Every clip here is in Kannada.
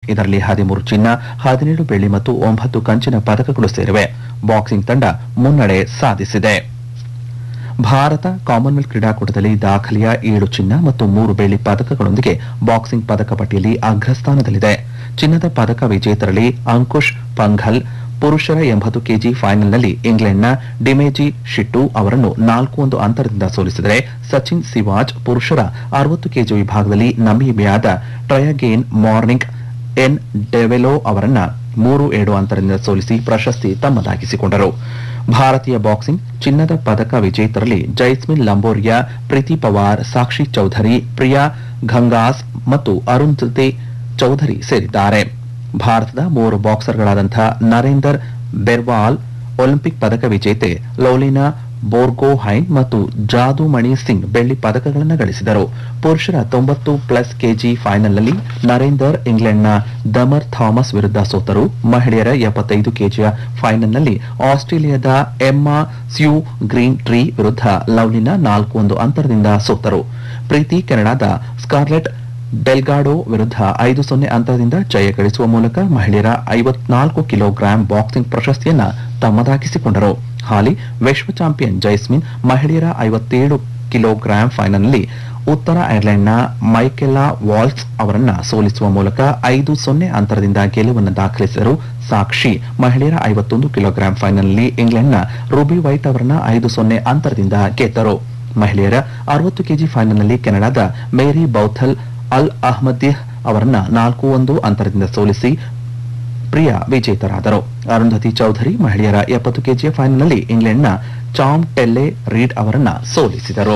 ಇದರಲ್ಲಿ ಹದಿಮೂರು ಚಿನ್ನ ಹದಿನೇಳು ಬೆಳ್ಳಿ ಮತ್ತು ಒಂಬತ್ತು ಕಂಚಿನ ಪದಕಗಳು ಸೇರಿವೆ ಬಾಕ್ಸಿಂಗ್ ತಂಡ ಮುನ್ನಡೆ ಸಾಧಿಸಿದೆ ಭಾರತ ಕಾಮನ್ವೆಲ್ತ್ ಕ್ರೀಡಾಕೂಟದಲ್ಲಿ ದಾಖಲೆಯ ಏಳು ಚಿನ್ನ ಮತ್ತು ಮೂರು ಬೆಳ್ಳಿ ಪದಕಗಳೊಂದಿಗೆ ಬಾಕ್ಸಿಂಗ್ ಪದಕ ಪಟ್ಟಿಯಲ್ಲಿ ಅಗ್ರಸ್ಥಾನದಲ್ಲಿದೆ ಚಿನ್ನದ ಪದಕ ವಿಜೇತರಲ್ಲಿ ಅಂಕುಶ್ ಪಂಘಲ್ ಪುರುಷರ ಎಂಬತ್ತು ಕೆಜಿ ಫೈನಲ್ನಲ್ಲಿ ಇಂಗ್ಲೆಂಡ್ನ ಡಿಮೇಜಿ ಶಿಟ್ಟು ಅವರನ್ನು ನಾಲ್ಕು ಒಂದು ಅಂತರದಿಂದ ಸೋಲಿಸಿದರೆ ಸಚಿನ್ ಸಿವಾಜ್ ಪುರುಷರ ಅರವತ್ತು ಕೆಜಿ ವಿಭಾಗದಲ್ಲಿ ನಮೀಬಿಯಾದ ಟ್ರಯಗೇನ್ ಮಾರ್ನಿಂಗ್ ಎನ್ ಡೆವೆಲೋ ಅವರನ್ನ ಮೂರು ಏಳು ಅಂತರದಿಂದ ಸೋಲಿಸಿ ಪ್ರಶಸ್ತಿ ತಮ್ಮದಾಗಿಸಿಕೊಂಡರು ಭಾರತೀಯ ಬಾಕ್ಸಿಂಗ್ ಚಿನ್ನದ ಪದಕ ವಿಜೇತರಲ್ಲಿ ಜೈಸ್ಮಿನ್ ಲಂಬೋರಿಯಾ ಪ್ರೀತಿ ಪವಾರ್ ಸಾಕ್ಷಿ ಚೌಧರಿ ಪ್ರಿಯಾ ಘಂಗಾಸ್ ಮತ್ತು ಅರುಂಧತಿ ಚೌಧರಿ ಸೇರಿದ್ದಾರೆ ಭಾರತದ ಮೂವರು ಬಾಕ್ಸರ್ಗಳಾದಂಥ ನರೇಂದರ್ ಬೆರ್ವಾಲ್ ಒಲಿಂಪಿಕ್ ಪದಕ ವಿಜೇತೆ ಲೌಲಿನಾ ಬೋರ್ಗೋಹೈನ್ ಮತ್ತು ಜಾದುಮಣಿ ಸಿಂಗ್ ಬೆಳ್ಳಿ ಪದಕಗಳನ್ನು ಗಳಿಸಿದರು ಪುರುಷರ ತೊಂಬತ್ತು ಪ್ಲಸ್ ಕೆಜಿ ಫೈನಲ್ನಲ್ಲಿ ನರೇಂದರ್ ಇಂಗ್ಲೆಂಡ್ನ ದಮರ್ ಥಾಮಸ್ ವಿರುದ್ಧ ಸೋತರು ಮಹಿಳೆಯರ ಎಪ್ಪತ್ತೈದು ಕೆಜಿಯ ಫೈನಲ್ನಲ್ಲಿ ಆಸ್ಟ್ರೇಲಿಯಾದ ಎಮ್ಮಾ ಸ್ಯೂ ಗ್ರೀನ್ ಟ್ರೀ ವಿರುದ್ಧ ಲವ್ಲಿನಾ ನಾಲ್ಕು ಒಂದು ಅಂತರದಿಂದ ಸೋತರು ಪ್ರೀತಿ ಕೆನಡಾದ ಸ್ಕಾರ್ಲೆಟ್ ಡೆಲ್ಗಾಡೋ ವಿರುದ್ಧ ಐದು ಸೊನ್ನೆ ಅಂತರದಿಂದ ಜಯ ಗಳಿಸುವ ಮೂಲಕ ಮಹಿಳೆಯರ ಐವತ್ನಾಲ್ಕು ಕಿಲೋಗ್ರಾಂ ಬಾಕ್ಸಿಂಗ್ ಪ್ರಶಸ್ತಿಯನ್ನ ತಮ್ಮದಾಗಿಸಿಕೊಂಡರು ಹಾಲಿ ವಿಶ್ವ ಚಾಂಪಿಯನ್ ಜೈಸ್ಮಿನ್ ಮಹಿಳೆಯರ ಐವತ್ತೇಳು ಕಿಲೋಗ್ರಾಂ ಫೈನಲ್ನಲ್ಲಿ ಉತ್ತರ ಐರ್ಲೆಂಡ್ನ ಮೈಕೆಲಾ ವಾಲ್ಸ್ ಅವರನ್ನ ಸೋಲಿಸುವ ಮೂಲಕ ಐದು ಸೊನ್ನೆ ಅಂತರದಿಂದ ಗೆಲುವನ್ನು ದಾಖಲಿಸಿದರು ಸಾಕ್ಷಿ ಮಹಿಳೆಯರ ಐವತ್ತೊಂದು ಕಿಲೋಗ್ರಾಂ ಫೈನಲ್ನಲ್ಲಿ ಇಂಗ್ಲೆಂಡ್ನ ರೂಬಿ ವೈಟ್ ಅವರನ್ನ ಐದು ಸೊನ್ನೆ ಅಂತರದಿಂದ ಗೆದ್ದರು ಮಹಿಳೆಯರ ಅರವತ್ತು ಕೆಜಿ ಫೈನಲ್ನಲ್ಲಿ ಕೆನಡಾದ ಮೇರಿ ಬೌಥಲ್ ಅಲ್ ಅಹ್ಮದಿಹ್ ಅವರನ್ನ ನಾಲ್ಕು ಒಂದು ಅಂತರದಿಂದ ಸೋಲಿಸಿ ಪ್ರಿಯಾ ವಿಜೇತರಾದರು ಅರುಂಧತಿ ಚೌಧರಿ ಮಹಿಳೆಯರ ಎಪ್ಪತ್ತು ಕೆಜಿಯ ಫೈನಲ್ನಲ್ಲಿ ಇಂಗ್ಲೆಂಡ್ನ ಚಾಮ್ ಟೆಲ್ಲೆ ರೀಡ್ ಅವರನ್ನ ಸೋಲಿಸಿದರು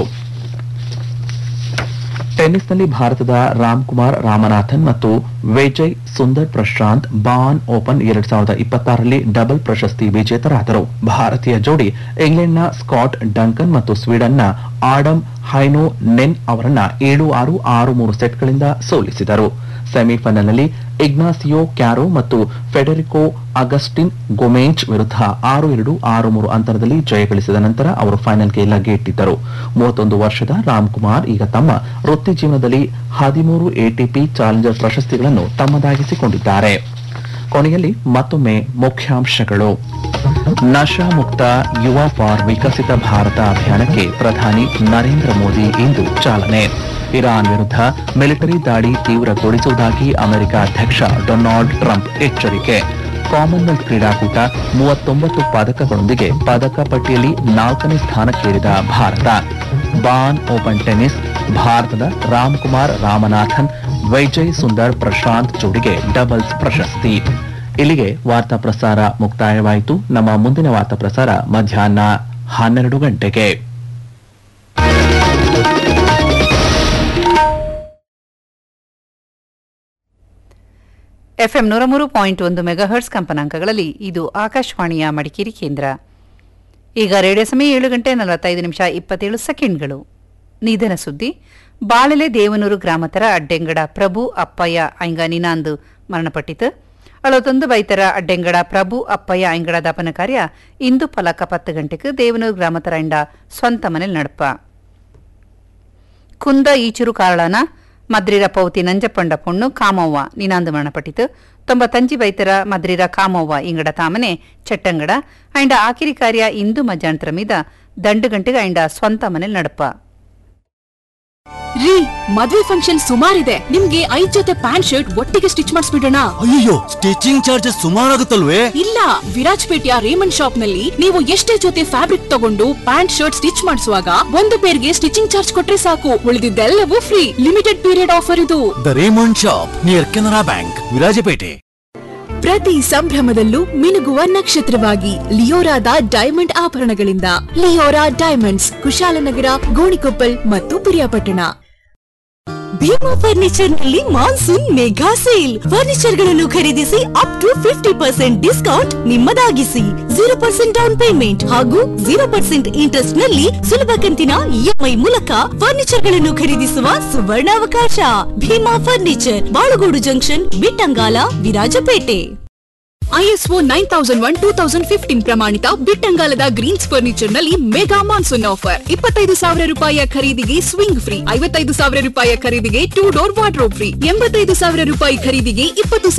ಟೆನ್ನಿಸ್ನಲ್ಲಿ ಭಾರತದ ರಾಮ್ಕುಮಾರ್ ರಾಮನಾಥನ್ ಮತ್ತು ವಿಜಯ್ ಸುಂದರ್ ಪ್ರಶಾಂತ್ ಬಾನ್ ಓಪನ್ ಎರಡ್ ಸಾವಿರದ ಇಪ್ಪತ್ತಾರರಲ್ಲಿ ಡಬಲ್ ಪ್ರಶಸ್ತಿ ವಿಜೇತರಾದರು ಭಾರತೀಯ ಜೋಡಿ ಇಂಗ್ಲೆಂಡ್ನ ಸ್ಕಾಟ್ ಡಂಕನ್ ಮತ್ತು ಸ್ವೀಡನ್ನ ಆಡಮ್ ಹೈನೋ ನೆನ್ ಅವರನ್ನ ಏಳು ಆರು ಆರು ಮೂರು ಸೆಟ್ಗಳಿಂದ ಸೋಲಿಸಿದರು ಸೆಮಿಫೈನಲ್ನಲ್ಲಿ ಇಗ್ನಾಸಿಯೋ ಕ್ಯಾರೋ ಮತ್ತು ಫೆಡೆರಿಕೋ ಅಗಸ್ಟಿನ್ ಗೊಮೇಜ್ ವಿರುದ್ಧ ಆರು ಎರಡು ಆರು ಮೂರು ಅಂತರದಲ್ಲಿ ಜಯಗಳಿಸಿದ ನಂತರ ಅವರು ಫೈನಲ್ಗೆ ಲಗ್ಗೆಯಿಟ್ಟಿದ್ದರು ಮೂವತ್ತೊಂದು ವರ್ಷದ ರಾಮ್ಕುಮಾರ್ ಈಗ ತಮ್ಮ ವೃತ್ತಿ ಜೀವನದಲ್ಲಿ ಹದಿಮೂರು ಎಟಿಪಿ ಚಾಲೆಂಜರ್ ಪ್ರಶಸ್ತಿಗಳನ್ನು ತಮ್ಮದಾಗಿಸಿಕೊಂಡಿದ್ದಾರೆ ಕೊನೆಯಲ್ಲಿ ಮತ್ತೊಮ್ಮೆ ಮುಖ್ಯಾಂಶಗಳು ನಶಾ ಮುಕ್ತ ಯುವ ಫಾರ್ ವಿಕಸಿತ ಭಾರತ ಅಭಿಯಾನಕ್ಕೆ ಪ್ರಧಾನಿ ನರೇಂದ್ರ ಮೋದಿ ಇಂದು ಚಾಲನೆ ಇರಾನ್ ವಿರುದ್ಧ ಮಿಲಿಟರಿ ದಾಳಿ ತೀವ್ರಗೊಳಿಸುವುದಾಗಿ ಅಮೆರಿಕ ಅಧ್ಯಕ್ಷ ಡೊನಾಲ್ಡ್ ಟ್ರಂಪ್ ಎಚ್ಚರಿಕೆ ಕಾಮನ್ವೆಲ್ತ್ ಕ್ರೀಡಾಕೂಟ ಮೂವತ್ತೊಂಬತ್ತು ಪದಕಗಳೊಂದಿಗೆ ಪದಕ ಪಟ್ಟಿಯಲ್ಲಿ ನಾಲ್ಕನೇ ಸ್ಥಾನಕ್ಕೇರಿದ ಭಾರತ ಬಾನ್ ಓಪನ್ ಟೆನ್ನಿಸ್ ಭಾರತದ ರಾಮ್ಕುಮಾರ್ ರಾಮನಾಥನ್ ವೈಜಯ್ ಸುಂದರ್ ಪ್ರಶಾಂತ್ ಜೋಡಿಗೆ ಡಬಲ್ಸ್ ಪ್ರಶಸ್ತಿ ಇಲ್ಲಿಗೆ ವಾರ್ತಾ ಪ್ರಸಾರ ಮುಕ್ತಾಯವಾಯಿತು ನಮ್ಮ ಮುಂದಿನ ವಾರ್ತಾ ಪ್ರಸಾರ ಮಧ್ಯಾಹ್ನ ಹನ್ನೆರಡು ಗಂಟೆಗೆ ಎಫ್ಎಂ ನೂರ ಮೂರು ಪಾಯಿಂಟ್ ಒಂದು ಮೆಗಾಹರ್ಟ್ಸ್ ಕಂಪನಾಂಕಗಳಲ್ಲಿ ಇದು ಆಕಾಶವಾಣಿಯ ಮಡಿಕೇರಿ ಕೇಂದ್ರ ಈಗ ರೇಡಿಯೋ ಸಮಯ ಏಳು ಗಂಟೆ ನಲವತ್ತೈದು ನಿಮಿಷ ಇಪ್ಪತ್ತೇಳು ಸೆಕೆಂಡ್ಗಳು ನಿಧನ ಸುದ್ದಿ ಬಾಳೆಲೆ ದೇವನೂರು ಗ್ರಾಮತರ ಅಡ್ಡೆಂಗಡ ಪ್ರಭು ಅಪ್ಪಯ್ಯ ಐಂಗ ನಿನಾಂದು ಮರಣಪಟ್ಟಿತು ಅಳವತ್ತೊಂದು ಬೈತರ ಅಡ್ಡೆಂಗಡ ಪ್ರಭು ಅಪ್ಪಯ್ಯ ಐಂಗಡ ದಪನ ಕಾರ್ಯ ಇಂದು ಪಲಕ ಪತ್ತು ಗಂಟೆಗೆ ದೇವನೂರು ಗ್ರಾಮತರ ಇಂಡ ಸ್ವಂತ ಮನೇಲಿ ನಡಪ ಕುಂದ ಈಚೂರು ಕಾರಳನ ಮದ್ರಿರ ಪೌತಿ ನಂಜಪ್ಪಂಡ ಪೊಣ್ಣು ಕಾಮವ್ವ ನಿನಾಂದು ಮರಣಪಟ್ಟಿತು ತೊಂಬತ್ತಂಜಿ ಬೈತರ ಮದ್ರಿರ ಕಾಮವ್ವ ಇಂಗಡ ತಾಮನೆ ಚಟ್ಟಂಗಡ ಐಂಡ ಆಕಿರಿ ಕಾರ್ಯ ಇಂದು ಮಧ್ಯಾಹ್ನತರ ಮೀದ ದಂಡು ಗಂಟೆಗೆ ಐಂಡ ಸ್ವಂತ ಮನೇಲಿ ನಡಪ ರೀ ಮದ್ವೆ ಫಂಕ್ಷನ್ ಸುಮಾರಿದೆ ನಿಮ್ಗೆ ಐದ್ ಜೊತೆ ಪ್ಯಾಂಟ್ ಶರ್ಟ್ ಒಟ್ಟಿಗೆ ಸ್ಟಿಚ್ ಮಾಡಿಸ್ಬಿಡೋಣ ಅಯ್ಯೋ ಸ್ಟಿಚಿಂಗ್ ಚಾರ್ಜಸ್ ಸುಮಾರಾಗುತ್ತಲ್ವೇ ಇಲ್ಲ ವಿರಾಜ್ಪೇಟೆಯ ರೇಮಂಡ್ ಶಾಪ್ ನಲ್ಲಿ ನೀವು ಎಷ್ಟೇ ಜೊತೆ ಫ್ಯಾಬ್ರಿಕ್ ತಗೊಂಡು ಪ್ಯಾಂಟ್ ಶರ್ಟ್ ಸ್ಟಿಚ್ ಮಾಡಿಸುವಾಗ ಒಂದು ಪೇರ್ಗೆ ಸ್ಟಿಚಿಂಗ್ ಚಾರ್ಜ್ ಕೊಟ್ರೆ ಸಾಕು ಉಳಿದಿದ್ದೆಲ್ಲವೂ ಫ್ರೀ ಲಿಮಿಟೆಡ್ ಪೀರಿಯಡ್ ಆಫರ್ ಇದು the Raymond shop near Canara bank Virajpet ಪ್ರತಿ ಸಂಭ್ರಮದಲ್ಲೂ ಮಿನುಗುವ ನಕ್ಷತ್ರವಾಗಿ ಲಿಯೋರಾದ ಡೈಮಂಡ್ ಆಭರಣಗಳಿಂದ ಲಿಯೋರಾ ಡೈಮಂಡ್ಸ್ ಕುಶಾಲನಗರ ಗೋಣಿಕೊಪ್ಪಲ್ ಮತ್ತು ಪಿರಿಯಾಪಟ್ಟಣ ಭೀಮಾ ಫರ್ನಿಚರ್ ನಲ್ಲಿ ಮಾನ್ಸೂನ್ ಮೆಗಾ ಸೇಲ್ ಫರ್ನಿಚರ್ ಗಳನ್ನು ಖರೀದಿಸಿ up to fifty percent discount ನಿಮ್ಮದಾಗಿಸಿ ಜೀರೋ ಪರ್ಸೆಂಟ್ ಡೌನ್ ಪೇಮೆಂಟ್ ಹಾಗೂ ಜೀರೋ ಪರ್ಸೆಂಟ್ ಇಂಟ್ರೆಸ್ಟ್ ನಲ್ಲಿ ಸುಲಭ ಕಂತಿನ ಇಎಂಐ ಮೂಲಕ ಫರ್ನಿಚರ್ ಗಳನ್ನು ಖರೀದಿಸುವ ಸುವರ್ಣಾವಕಾಶ Bhima furniture Balugodu junction Bittangala Virajpet ISO nine thousand one two thousand fifteen ಪ್ರಮಾಣಿತ ಬಿಟ್ಟಂಗಾಲದ ಗ್ರೀನ್ಸ್ ಫರ್ನಿಚರ್ ನಲ್ಲಿ ಮೆಗಾ ಮಾನ್ಸೂನ್ ಆಫರ್ ಇಪ್ಪತ್ತೈದು ಸಾವಿರ ರೂಪಾಯಿಯ ಖರೀದಿಗೆ ಸ್ವಿಂಗ್ ಫ್ರೀ ಐವತ್ತೈದು ಸಾವಿರ ರೂಪಾಯಿಯ ಖರೀದಿಗೆ ಟೂ ಡೋರ್ ವಾರ್ಡ್ರೋಬ್ ಫ್ರೀ ಎಂಬತ್ತೈದು ಸಾವಿರ ರೂಪಾಯಿ ಖರೀದಿಗೆ ಇಪ್ಪತ್ತು